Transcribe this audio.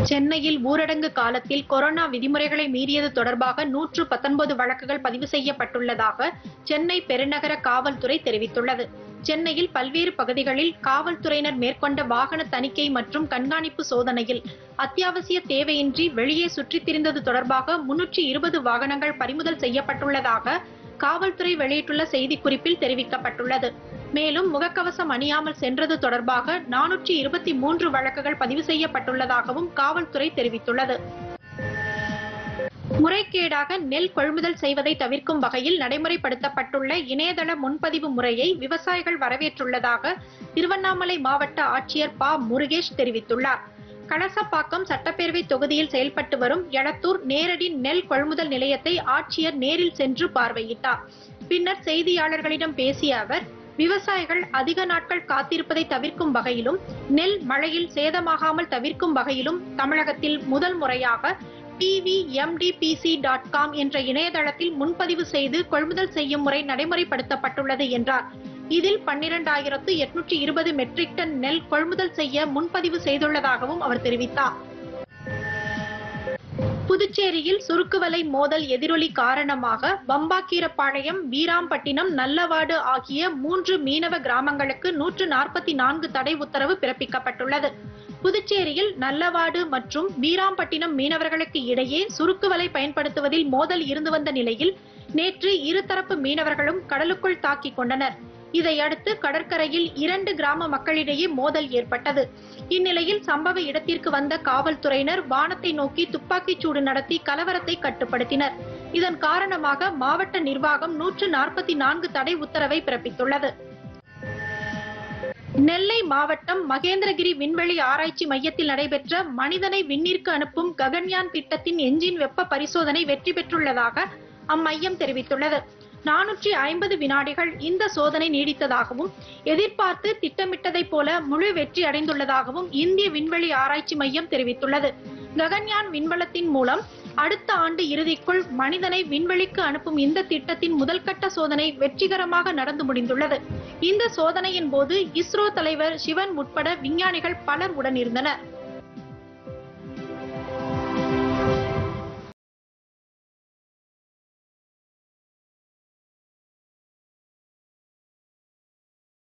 சென்னையில் ஊரடங்கு காலத்தில் கொரோனா விதிமுறைகளை மீறியது தொடர்பாக நூற்று பத்தொன்பது வழக்குகள் பதிவு செய்யப்பட்டுள்ளதாக சென்னை பெருநகர காவல்துறை தெரிவித்துள்ளது சென்னையில் பல்வேறு பகுதிகளில் காவல்துறையினர் மேற்கொண்ட வாகன தணிக்கை மற்றும் கண்காணிப்பு சோதனையில் அத்தியாவசிய தேவையின்றி வெளியே சுற்றித் திரிந்தது தொடர்பாக முன்னூற்றி இருபது வாகனங்கள் பறிமுதல் செய்யப்பட்டுள்ளதாக காவல்துறை வெளியிட்டுள்ள செய்திக்குறிப்பில் தெரிவிக்கப்பட்டுள்ளது மேலும் முகக்கவசம் அணியாமல் சென்றது தொடர்பாக நானூற்றி இருபத்தி மூன்று வழக்குகள் பதிவு செய்யப்பட்டுள்ளதாகவும் காவல்துறை தெரிவித்துள்ளது முறைகேடாக நெல் கொள்முதல் செய்வதை தவிர்க்கும் வகையில் நடைமுறைப்படுத்தப்பட்டுள்ள இணையதள முன்பதிவு முறையை விவசாயிகள் வரவேற்றுள்ளதாக திருவண்ணாமலை மாவட்ட ஆட்சியர் ப முருகேஷ் தெரிவித்துள்ளார் கலசப்பாக்கம் சட்டப்பேரவை தொகுதியில் செயல்பட்டு வரும் எளத்தூர் நேரடி நெல் கொள்முதல் நிலையத்தை ஆட்சியர் நேரில் சென்று பார்வையிட்டார் பின்னர் செய்தியாளர்களிடம் பேசிய அவர் விவசாயிகள் அதிக நாட்கள் காத்திருப்பதை தவிர்க்கும் வகையிலும் நெல் மழையில் சேதமாகாமல் தவிர்க்கும் வகையிலும் தமிழகத்தில் முதல் முறையாக டிவிஎம்டிபிசி டாட் காம் என்ற இணையதளத்தில் முன்பதிவு செய்து கொள்முதல் செய்யும் முறை நடைமுறைப்படுத்தப்பட்டுள்ளது என்றார் இதில் பன்னிரண்டாயிரத்து எட்நூற்றி இருபது மெட்ரிக் டன் நெல் கொள்முதல் செய்ய முன்பதிவு செய்துள்ளதாகவும் அவர் தெரிவித்தார் புதுச்சேரியில் சுருக்குவலை மோதல் எதிரொலி காரணமாக பம்பாக்கீரப்பாளையம் வீராம்பட்டினம் நல்லவாடு ஆகிய மூன்று மீனவ கிராமங்களுக்கு நூற்று நாற்பத்தி நான்கு தடை உத்தரவு பிறப்பிக்கப்பட்டுள்ளது புதுச்சேரியில் நல்லவாடு மற்றும் வீராம்பட்டினம் மீனவர்களுக்கு இடையே சுருக்குவலை பயன்படுத்துவதில் மோதல் இருந்து வந்த நிலையில் நேற்று இருதரப்பு மீனவர்களும் கடலுக்குள் தாக்கிக் கொண்டனர் இதையடுத்து கடற்கரையில் இரண்டு கிராம மக்களிடையே மோதல் ஏற்பட்டது இந்நிலையில் சம்பவ இடத்திற்கு வந்த காவல்துறையினர் வானத்தை நோக்கி துப்பாக்கிச் சூடு நடத்தி கலவரத்தை கட்டுப்படுத்தினர் இதன் காரணமாக மாவட்ட நிர்வாகம் நூற்று நாற்பத்தி நான்கு தடை உத்தரவை பிறப்பித்துள்ளது நெல்லை மாவட்டம் மகேந்திரகிரி விண்வெளி ஆராய்ச்சி மையத்தில் நடைபெற்ற மனிதனை விண்ணிற்கு அனுப்பும் ககன்யான் திட்டத்தின் எஞ்சின் வெப்ப பரிசோதனை வெற்றி பெற்றுள்ளதாக அம்மையம் தெரிவித்துள்ளது நானூற்றி ஐம்பது வினாடிகள் இந்த சோதனை நீடித்ததாகவும் எதிர்பார்த்து திட்டமிட்டதைப் போல முழு வெற்றி அடைந்துள்ளதாகவும் இந்திய விண்வெளி ஆராய்ச்சி மையம் தெரிவித்துள்ளது ககன்யான் விண்வலத்தின் மூலம் அடுத்த ஆண்டு இறுதிக்குள் மனிதனை விண்வெளிக்கு அனுப்பும் இந்த திட்டத்தின் முதல்கட்ட சோதனை வெற்றிகரமாக நடந்து முடிந்துள்ளது இந்த சோதனையின் போது இஸ்ரோ தலைவர் சிவன் உட்பட விஞ்ஞானிகள் பலர் உடனிருந்தனர்